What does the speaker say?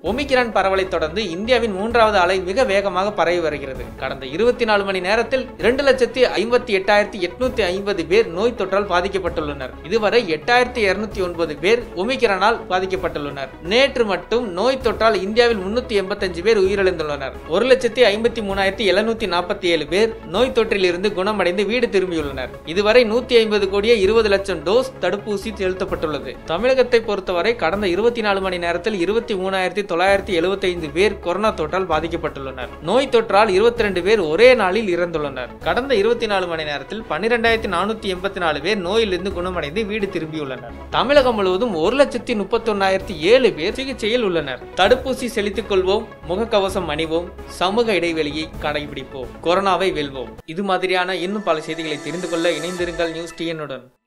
omicron பரவலை தொடர்ந்து இந்தியாவின் மூன்றாவது அலை மிக வேகமாக பரவி வருகிறது கடந்த இருபத்தி நாலு மணி நேரத்தில் இரண்டு லட்சத்தி ஐம்பத்தி எட்டாயிரத்தி எட்நூத்தி ஐம்பது பேர் நோய் தொற்றால் பாதிக்கப்பட்டுள்ளனர் இதுவரை எட்டாயிரத்தி இருநூத்தி ஒன்பது பேர் ஒமிக்ரானால் பாதிக்கப்பட்டுள்ளனர் நேற்று மட்டும் நோய் தொற்றால் இந்தியாவில் முன்னூத்தி எண்பத்தஞ்சு பேர் உயிரிழந்துள்ளனர் ஒரு லட்சத்தி ஐம்பத்தி மூணாயிரத்தி எழுநூத்தி நாற்பத்தி ஏழு பேர் நோய் தொற்றில் இருந்து குணமடைந்து வீடு திரும்பியுள்ளனர் இதுவரை நூத்தி ஐம்பது கோடியே இருபது லட்சம் டோஸ் தடுப்பூசி செலுத்தப்பட்டுள்ளது தமிழகத்தை பொறுத்தவரை கடந்த இருபத்தி நாலு மணி நேரத்தில் இருபத்தி மூணாயிரத்தி தொள்ளாயிரத்தி எழுபத்தி ஐந்து பேர் கொரோனா தொற்றால் பாதிக்கப்பட்டுள்ளனர் நோய் தொற்றால் இருபத்தி ரெண்டு பேர் ஒரே நாளில் இறந்துள்ளனர் கடந்த இருபத்தி நாலு மணி நேரத்தில் பன்னிரெண்டாயிரத்தி நானூத்தி எண்பத்தி நாலு பேர் நோயிலிருந்து குணமடைந்து வீடு திரும்பியுள்ளனர் தமிழகம் முழுவதும் ஒரு லட்சத்தி முப்பத்தி ஒன்னாயிரத்தி ஏழு பேர் சிகிச்சையில் உள்ளனர் தடுப்பூசி செலுத்திக் கொள்வோம் முகக்கவசம் அணிவோம் சமூக இடைவெளியை கடைபிடிப்போம் கொரோனாவை வெல்வோம் இது மாதிரியான இன்னும் பல செய்திகளை தெரிந்து கொள்ள இணைந்திருங்கள் நியூஸ் டிஎன்னுடன்